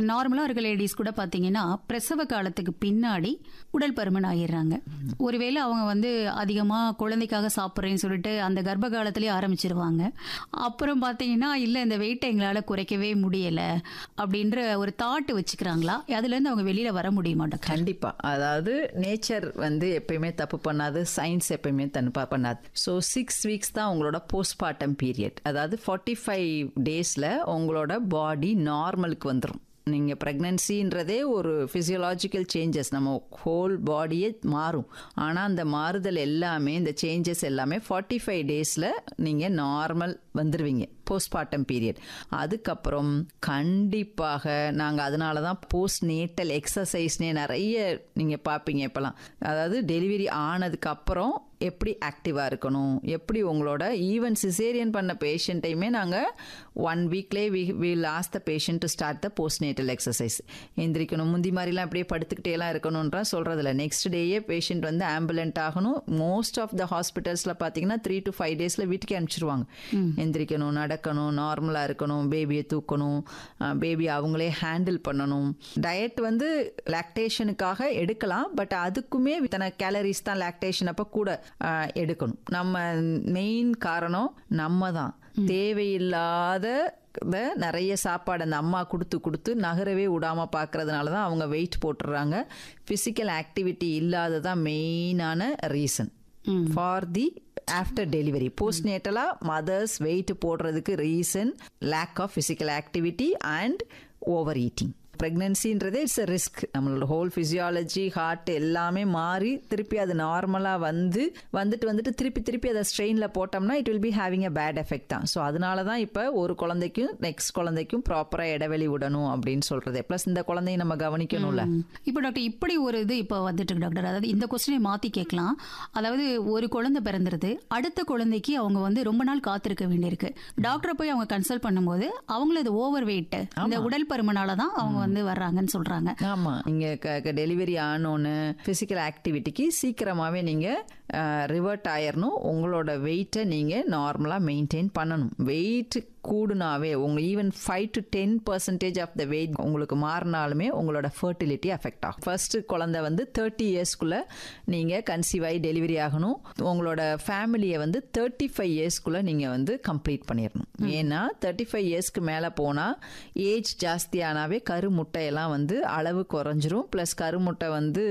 நார்மலாக இருக்க லேடிஸ் கூட பார்த்தீங்கன்னா பிரசவ காலத்துக்கு பின்னாடி உடல் பருமன் ஆகிடுறாங்க ஒருவேளை அவங்க வந்து அதிகமாக குழந்தைக்காக சாப்பிட்றேன்னு சொல்லிட்டு அந்த கர்ப்ப காலத்திலேயே ஆரம்பிச்சிருவாங்க அப்புறம் பார்த்தீங்கன்னா இல்லை இந்த வெயிட்டை எங்களால் குறைக்கவே முடியலை அப்படின்ற ஒரு தாட் வச்சுக்கிறாங்களா அதுலேருந்து அவங்க வெளியில் வர முடியுமா டாக்டர் கண்டிப்பா அதாவது நேச்சர் வந்து எப்பயுமே தப்பு பண்ணாது சயின்ஸ் எப்பயுமே தப்பு பண்ணாது ஸோ சிக்ஸ் வீக்ஸ் தான் உங்களோட போஸ்ட்மார்ட்டம் பீரியட் அதாவது ஃபார்ட்டி ஃபைவ் டேஸில் உங்களோட பாடி நார்மலுக்கு வந்துடும் நீங்கள் ப்ரெக்னன்சின்றதே ஒரு ஃபிசியலாஜிக்கல் சேஞ்சஸ் நம்ம ஹோல் பாடியே மாறும் ஆனால் அந்த மாறுதல் எல்லாமே இந்த சேஞ்சஸ் எல்லாமே ஃபார்ட்டி ஃபைவ் டேஸில் நீங்கள் நார்மல் வந்துடுவீங்க போஸ்ட்மார்ட்டம் பீரியட் அதுக்கப்புறம் கண்டிப்பாக நாங்கள் அதனால தான் போஸ்ட் நேட்டல் எக்ஸசைஸ்னே நிறைய நீங்கள் பார்ப்பீங்க இப்போலாம் அதாவது டெலிவரி ஆனதுக்கப்புறம் எப்படி ஆக்டிவாக இருக்கணும் எப்படி உங்களோட ஈவன் சிசேரியன் பண்ண பேஷண்ட்டையுமே நாங்கள் ஒன் வீக்லேயே we we last the patient to start the post natal exercise எந்திரிக்கணும் முந்தி மாதிரிலாம் அப்படியே படுத்துக்கிட்டேலாம் இருக்கணுன்றா சொல்கிறதில்ல நெக்ஸ்ட் டேயே பேஷண்ட் வந்து ஆம்புலண்ட் ஆகணும் மோஸ்ட் ஆஃப் த ஹாஸ்பிட்டல்ஸில் பார்த்தீங்கன்னா த்ரீ டு ஃபைவ் டேஸில் வீட்டுக்கு அனுப்பிச்சிருவாங்க எந்திரிக்கணும் நடக்கணும் நார்மலாக இருக்கணும் பேபியை தூக்கணும் பேபி அவங்களே ஹேண்டில் பண்ணணும் டயட் வந்து லாக்டேஷனுக்காக எடுக்கலாம் பட் அதுக்குமே இத்தனை கேலரிஸ் தான் லாக்டேஷன் அப்போ கூட ஆஹ், எடுக்கணும் நம்ம மெயின் காரணம் நம்ம தான் தேவையில்லாத இத நிறைய சாப்பாடு அந்த அம்மா கொடுத்து கொடுத்து நகரவே விடாம பார்க்கறதுனால தான் அவங்க வெயிட் போட்டுடுறாங்க ஃபிசிக்கல் ஆக்டிவிட்டி இல்லாததான் மெயினான reason for the after delivery post நேட்டலாக மதர்ஸ் வெயிட் போடுறதுக்கு reason lack of physical activity and over eating ப்ரெக்னென்சின்றதே இட்ஸ் அ ரிஸ்க் நம்மளோட ஹோல் ஃபிசியாலஜி ஹார்ட் எல்லாமே மாறி திருப்பி அது நார்மலாக வந்து வந்துட்டு வந்துட்டு திருப்பி திருப்பி அதை ஸ்ட்ரெயினில் போட்டோம்னா it will be having a bad effect தான் ஸோ அதனால தான் இப்போ ஒரு குழந்தைக்கும் நெக்ஸ்ட் குழந்தைக்கும் ப்ராப்பராக இடைவெளி விடணும் அப்படின்னு சொல்கிறது ப்ளஸ் இந்த குழந்தைய நம்ம கவனிக்கணும்ல இப்போ டாக்டர் இப்படி ஒரு இது இப்போ வந்துட்டு இருக்கு டாக்டர் அதாவது இந்த கொஸ்டினை மாற்றி கேட்கலாம் அதாவது ஒரு குழந்தை பிறந்துருது அடுத்த குழந்தைக்கு அவங்க வந்து ரொம்ப நாள் காத்திருக்க வேண்டியிருக்கு டாக்டரை போய் அவங்க கன்சல்ட் பண்ணும்போது அவங்களது ஓவர் வெயிட் இந்த உடல் பருமனால தான் அவங்க வந்து வர்றாங்கன்னு சொல்றாங்க ஆமாம் நீங்கள் டெலிவரி ஆனோன்னு ஃபிசிக்கல் ஆக்டிவிட்டிக்கு சீக்கிரமாகவே நீங்கள் ரிவர்ட் ஆயிரணும் உங்களோட வெயிட்டை நீங்கள் நார்மலாக மெயின்டைன் பண்ணணும் வெயிட் கூடுனாவே உங்க even five to ten percentage of the weight உங்களுக்கு மாறினாலுமே உங்களோட ஃபர்டிலிட்டி அஃபெக்ட் ஆகும் ஃபர்ஸ்ட் குழந்தை வந்து தேர்ட்டி இயர்ஸ்க்குள்ளே நீங்கள் கன்சீவ் ஆகி டெலிவரி ஆகணும் உங்களோட ஃபேமிலியை வந்து தேர்ட்டி ஃபைவ் இயர்ஸ்க்குள்ளே நீங்கள் வந்து கம்ப்ளீட் பண்ணிடணும் ஏன்னா தேர்ட்டி ஃபைவ் இயர்ஸ்க்கு மேலே போனால் ஏஜ் ஜாஸ்தியானாவே கருமுட்டையெல்லாம் வந்து அளவு குறைஞ்சிரும் ப்ளஸ் கருமுட்டை வந்து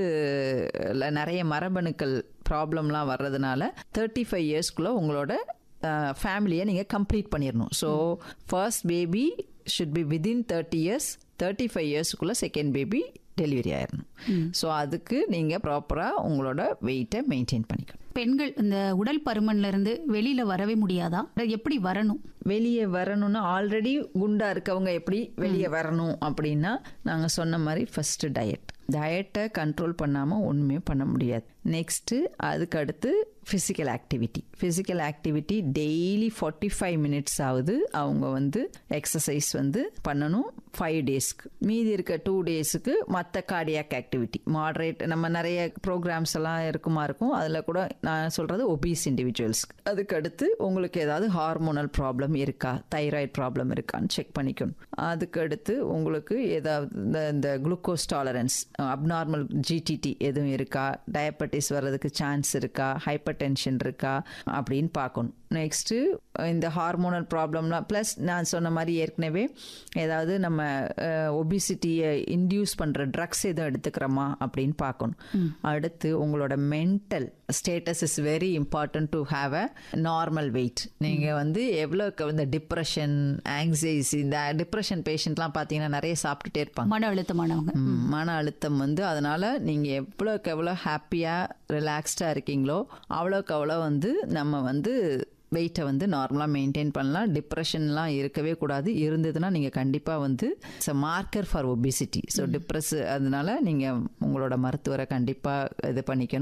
ல நிறைய மரபணுக்கள் ப்ராப்ளம்லாம் வர்றதுனால தேர்ட்டி ஃபைவ் இயர்ஸ்க்குள்ளே உங்களோட ஃபேமிலியை நீங்கள் கம்ப்ளீட் பண்ணிடணும் so first baby should be within thirty years thirty five இயர்ஸ்க்குள்ளே செகண்ட் பேபி டெலிவரி ஆயிடணும் ஸோ அதுக்கு நீங்கள் ப்ராப்பராக உங்களோட வெயிட்டை மெயின்டைன் பண்ணிக்கணும் பெண்கள் இந்த உடல் பருமன்ல இருந்து வெளியில வரவே முடியாதா அது எப்படி வரணும் வெளியே வரணும்னா ஆல்ரெடி குண்டா இருக்கவங்க எப்படி வெளியே வரணும் அப்படின்னா நாங்கள் சொன்ன மாதிரி ஃபர்ஸ்ட் டயட் டயட்டை கண்ட்ரோல் பண்ணாமல் ஒன்றுமே பண்ண முடியாது நெக்ஸ்ட்டு அதுக்கு அடுத்து physical activity physical activity daily forty five minutes ஆகுது அவங்க வந்து எக்ஸசைஸ் வந்து பண்ணணும் ஃபைவ் டேஸ்க்கு மீதி இருக்க டூ டேஸுக்கு மற்ற கார்டியாக் ஆக்டிவிட்டி மாடரேட் நம்ம நிறைய ப்ரோக்ராம்ஸ் எல்லாம் இருக்குமா இருக்கும் அதில் கூட நான் சொல்கிறது ஒபீஸ் இண்டிவிஜுவல்ஸ்க்கு அதுக்கு அடுத்து உங்களுக்கு ஏதாவது ஹார்மோனல் ப்ராப்ளம் இருக்கா தைராய்டு ப்ராப்ளம் இருக்கான்னு செக் பண்ணிக்கணும் அதுக்கு அடுத்து உங்களுக்கு ஏதாவது இந்த இந்த குளுக்கோஸ் டாலரன்ஸ் அப்நார்மல் ஜிடிடி எதுவும் இருக்கா டயபெட்டிஸ் வர்றதுக்கு சான்ஸ் இருக்கா ஹைப்பர் டென்ஷன் இருக்கா அப்படின்னு பார்க்கணும் நெக்ஸ்ட்டு இந்த ஹார்மோனல் ப்ராப்ளம்லாம் ப்ளஸ் நான் சொன்ன மாதிரி ஏற்கனவே ஏதாவது நம்ம ஒபிசிட்டியை இன்டியூஸ் பண்ணுற ட்ரக்ஸ் எதுவும் எடுத்துக்கிறோமா அப்படின்னு பார்க்கணும் அடுத்து உங்களோட mental status is very important to have a normal weight நீங்கள் வந்து எவ்வளோ இந்த டிப்ரெஷன் ஆங்ஸைசி இந்த டிப்ரெஷன் பேஷண்ட்லாம் பார்த்தீங்கன்னா நிறைய சாப்பிட்டுட்டே இருப்பாங்க மன அழுத்தமானவங்க ம், மன அழுத்தம் வந்து அதனால நீங்கள் எவ்வளோக்கு எவ்வளோ ஹாப்பியாக ரிலாக்ஸ்டாக இருக்கீங்களோ அவ்வளோக்கு அவ்வளோ வந்து நம்ம வந்து வெயிட்டை வந்து நார்மலாக மெயின்டைன் பண்ணலாம் டிப்ரெஷன்லாம் இருக்கவே கூடாது இருந்ததுன்னா நீங்கள் கண்டிப்பாக வந்து it's a marker for obesity so depress அதனால நீங்கள் உங்களோட மருத்துவரை கண்டிப்பாக இது பண்ணிக்கணும்